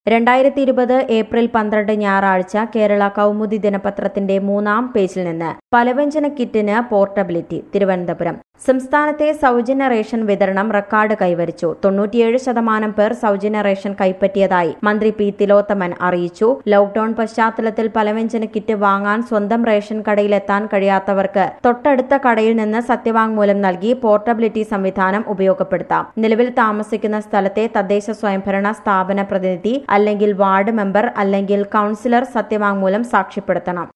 രണ്ടായിരത്തി ഇരുപത് ഏപ്രിൽ പന്ത്രണ്ട് ഞായറാഴ്ച കേരള കൗമുദി ദിനപത്രത്തിന്റെ മൂന്നാം പേജിൽ നിന്ന് പലവ്യഞ്ജന കിറ്റിന് പോർട്ടബിലിറ്റി തിരുവനന്തപുരം സംസ്ഥാനത്തെ സൗജന്യ റേഷൻ വിതരണം റെക്കോർഡ് കൈവരിച്ചു തൊണ്ണൂറ്റിയേഴ് ശതമാനം പേർ സൗജന്യ റേഷൻ കൈപ്പറ്റിയതായി മന്ത്രി പി തിലോത്തമൻ അറിയിച്ചു ലോക്ഡൌൺ പശ്ചാത്തലത്തിൽ പലവ്യഞ്ജന കിറ്റ് വാങ്ങാൻ സ്വന്തം റേഷൻ കടയിലെത്താൻ കഴിയാത്തവർക്ക് തൊട്ടടുത്ത കടയിൽ നിന്ന് സത്യവാങ്മൂലം നൽകി പോർട്ടബിലിറ്റി സംവിധാനം ഉപയോഗപ്പെടുത്താം നിലവിൽ താമസിക്കുന്ന സ്ഥലത്തെ തദ്ദേശ സ്വയംഭരണ സ്ഥാപന പ്രതിനിധി അല്ലെങ്കിൽ വാർഡ് മെമ്പർ അല്ലെങ്കിൽ കൌൺസിലർ സത്യവാങ്മൂലം സാക്ഷ്യപ്പെടുത്തണം